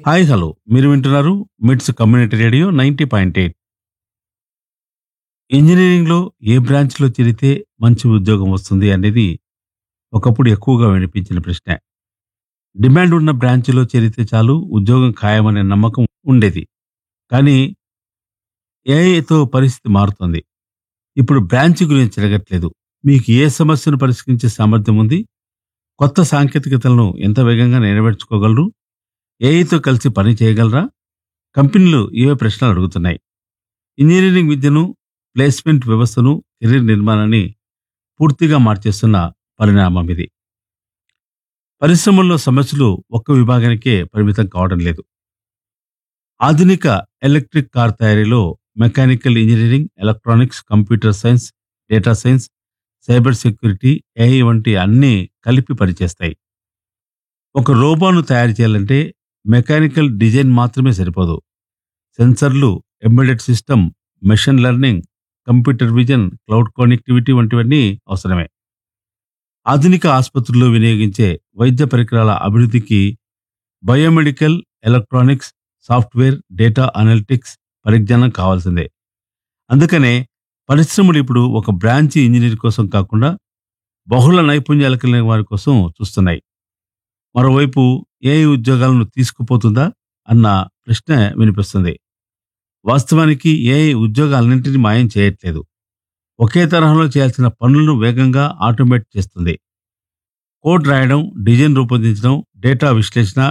hi hello మీరు వింటున్నారు MITS community radio ninety point eight ఇంజనీరింగ్లో ఏ బ్రాంచ్లో చేరితే మంచి ఉద్యోగం వస్తుంది అనేది ఒకప్పుడు ఎక్కువగా వినిపించిన ప్రశ్న డిమాండ్ ఉన్న బ్రాంచ్లో చేరితే చాలు ఉద్యోగం ఖాయమనే నమ్మకం ఉండేది కానీ ఏఐతో పరిస్థితి మారుతోంది ఇప్పుడు బ్రాంచ్ గురించి జరగట్లేదు మీకు ఏ సమస్యను పరిష్కరించే సామర్థ్యం ఉంది కొత్త సాంకేతికతలను ఎంత వేగంగా నెరవేర్చుకోగలరు ఏఐతో కలిసి పని చేయగలరా కంపెనీలు ఇవే ప్రశ్నలు అడుగుతున్నాయి ఇంజనీరింగ్ విద్యను ప్లేస్మెంట్ వ్యవస్థను కెరీర్ నిర్మాణాన్ని పూర్తిగా మార్చేస్తున్న పరిణామం ఇది పరిశ్రమల్లో సమస్యలు ఒక్క విభాగానికే పరిమితం కావడం లేదు ఆధునిక ఎలక్ట్రిక్ కార్ తయారీలో mechanical engineering electronics computer science data science cyber security AI వంటి అన్నీ కలిపి పనిచేస్తాయి ఒక రోబోను తయారు చేయాలంటే మెకానికల్ డిజైన్ మాత్రమే సరిపోదు సెన్సర్లు embedded system machine learning computer vision cloud connectivity వంటివన్నీ అవసరమే ఆధునిక ఆసుపత్రుల్లో వినియోగించే వైద్య పరికరాల అభివృద్ధికి biomedical electronics software data analytics పరిజ్ఞానం కావాల్సిందే అందుకనే పరిశ్రమలు ఇప్పుడు ఒక బ్రాంచ్ ఇంజనీర్ కోసం కాకుండా బహుళ నైపుణ్యాలు కలిగిన వారి కోసం చూస్తున్నాయి మరోవైపు ఏ ఉద్యోగాలను తీసుకుపోతుందా అన్న ప్రశ్న వినిపిస్తుంది వాస్తవానికి ఏ ఉద్యోగాలన్నింటినీ మాయం చేయట్లేదు ఒకే తరహాలో చేయాల్సిన పనులను వేగంగా ఆటోమేట్ చేస్తుంది కోడ్ రాయడం డిజైన్ రూపొందించడం డేటా విశ్లేషణ